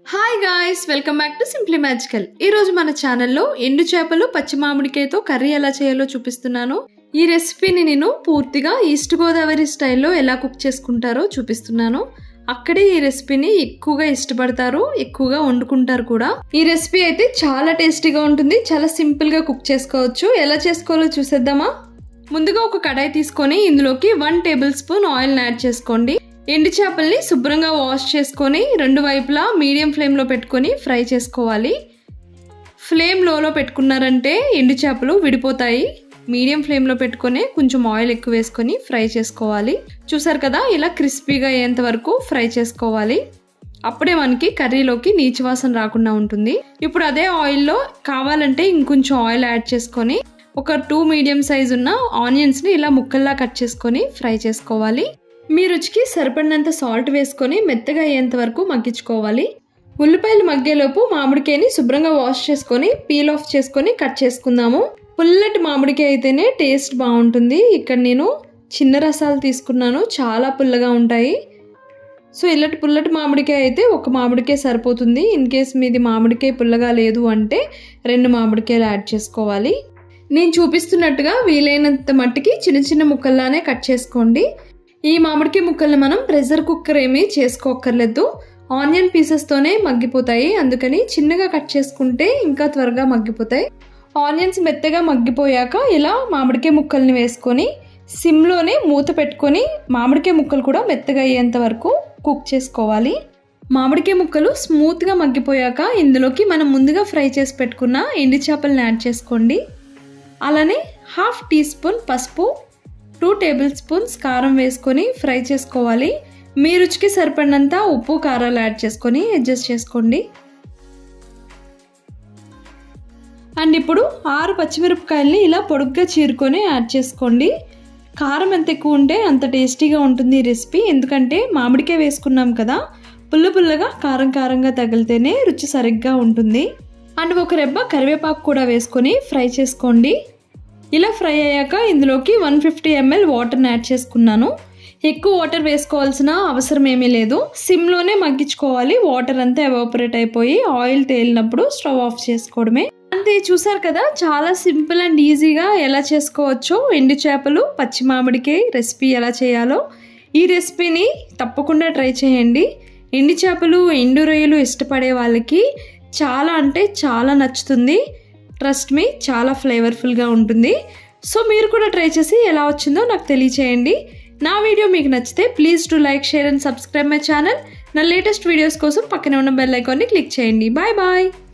hi guys welcome back to simply magical ఈ రోజు మన ఛానల్లో ఎండు చేపలు పచ్చి మామిడికాయతో కర్రీ ఎలా చేయాలో చూపిస్తున్నాను ఈ రెసిపీని నేను పూర్తిగా ఈస్ట్ గోదావరి స్టైల్లో ఎలా కుక్ చేసుకుంటారో చూపిస్తున్నాను అక్కడే ఈ రెసిపీని ఎక్కువగా ఇష్టపడతారు ఎక్కువగా వండుకుంటారు కూడా ఈ రెసిపీ అయితే చాలా టేస్టీగా ఉంటుంది చాలా సింపుల్ గా కుక్ చేసుకోవచ్చు ఎలా చేసుకోవాలో చూసేద్దామా ముందుగా ఒక కడాయి తీసుకొని ఇందులోకి one tablespoon oil add చేసుకోండి ఎండు చేపల్ని శుభ్రంగా వాష్ చేసుకొని రెండు వైపులా మీడియం ఫ్లేమ్లో పెట్టుకొని ఫ్రై చేసుకోవాలి ఫ్లేమ్ లోలో పెట్టుకున్నారంటే ఎండు చేపలు విడిపోతాయి మీడియం ఫ్లేమ్లో పెట్టుకొని కొంచెం ఆయిల్ ఎక్కువ వేసుకొని ఫ్రై చేసుకోవాలి చూసారు కదా ఇలా క్రిస్పీగా అయ్యేంత వరకు ఫ్రై చేసుకోవాలి అప్పుడే మనకి కర్రీలోకి నీచు వాసన రాకుండా ఉంటుంది ఇప్పుడు అదే ఆయిల్లో కావాలంటే ఇంకొంచెం ఆయిల్ యాడ్ చేసుకొని ఒక టూ మీడియం సైజ్ ఉన్న ఆనియన్స్ని ఇలా ముక్కల్లా కట్ చేసుకొని ఫ్రై చేసుకోవాలి మీ రుచికి సరిపడినంత సాల్ట్ వేసుకొని మెత్తగా అయ్యేంత వరకు మగ్గించుకోవాలి ఉల్లిపాయలు మగ్గేలోపు మామిడికాయని శుభ్రంగా వాష్ చేసుకొని పీల్ ఆఫ్ చేసుకొని కట్ చేసుకుందాము పుల్లటి మామిడికాయ అయితేనే టేస్ట్ బాగుంటుంది ఇక్కడ నేను చిన్న రసాలు తీసుకున్నాను చాలా పుల్లగా ఉంటాయి సో ఇల్లటి పుల్లటి మామిడికాయ అయితే ఒక మామిడికాయ సరిపోతుంది ఇన్ కేస్ మీది మామిడికాయ పుల్లగా లేదు అంటే రెండు మామిడికాయలు యాడ్ చేసుకోవాలి నేను చూపిస్తున్నట్టుగా వీలైనంత మట్టికి చిన్న చిన్న ముక్కల్లానే కట్ చేసుకోండి ఈ మామిడికాయ ముక్కల్ని మనం ప్రెషర్ కుక్కర్ ఏమీ చేసుకోక్కర్లేదు ఆనియన్ పీసెస్తోనే మగ్గిపోతాయి అందుకని చిన్నగా కట్ చేసుకుంటే ఇంకా త్వరగా మగ్గిపోతాయి ఆనియన్స్ మెత్తగా మగ్గిపోయాక ఇలా మామిడికాయ ముక్కల్ని వేసుకొని సిమ్లోనే మూత పెట్టుకొని మామిడికాయ ముక్కలు కూడా మెత్తగా అయ్యేంత వరకు కుక్ చేసుకోవాలి మామిడికాయ ముక్కలు స్మూత్గా మగ్గిపోయాక ఇందులోకి మనం ముందుగా ఫ్రై చేసి పెట్టుకున్న ఎండు చేపలను యాడ్ చేసుకోండి అలానే హాఫ్ టీ స్పూన్ పసుపు టూ టేబుల్ స్పూన్స్ కారం వేసుకొని ఫ్రై చేసుకోవాలి మీ రుచికి సరిపడినంత ఉప్పు కారాలు యాడ్ చేసుకొని అడ్జస్ట్ చేసుకోండి అండ్ ఇప్పుడు ఆరు పచ్చిమిరపకాయల్ని ఇలా పొడుగ్గా చీరుకొని యాడ్ చేసుకోండి కారం ఎంత ఎక్కువ ఉంటే అంత టేస్టీగా ఉంటుంది ఈ రెసిపీ ఎందుకంటే మామిడికాయ వేసుకున్నాం కదా పుల్ల పుల్లగా కారం కారంగా తగిలితేనే రుచి సరిగ్గా ఉంటుంది అండ్ ఒక రెబ్బ కరివేపాకు కూడా వేసుకొని ఫ్రై చేసుకోండి ఇలా ఫ్రై అయ్యాక ఇందులోకి వన్ ఫిఫ్టీ ఎంఎల్ వాటర్ని యాడ్ చేసుకున్నాను ఎక్కువ వాటర్ వేసుకోవాల్సిన అవసరం ఏమీ లేదు సిమ్లోనే మగ్గించుకోవాలి వాటర్ అంతా ఎవాపరేట్ అయిపోయి ఆయిల్ తేలినప్పుడు స్టవ్ ఆఫ్ చేసుకోవడమే అంతే చూసారు కదా చాలా సింపుల్ అండ్ ఈజీగా ఎలా చేసుకోవచ్చో ఎండు చేపలు పచ్చి మామిడికాయ రెసిపీ ఎలా చేయాలో ఈ రెసిపీని తప్పకుండా ట్రై చేయండి ఎండు చేపలు ఎండు రొయ్యలు ఇష్టపడే వాళ్ళకి చాలా అంటే చాలా నచ్చుతుంది ట్రస్ట్ మీ చాలా ఫ్లేవర్ఫుల్గా ఉంటుంది సో మీరు కూడా ట్రై చేసి ఎలా వచ్చిందో నాకు తెలియచేయండి నా వీడియో మీకు నచ్చితే please to like share and subscribe my channel నా లేటెస్ట్ వీడియోస్ కోసం పక్కనే ఉన్న బెల్ ఐకాన్ని క్లిక్ చేయండి బాయ్ బాయ్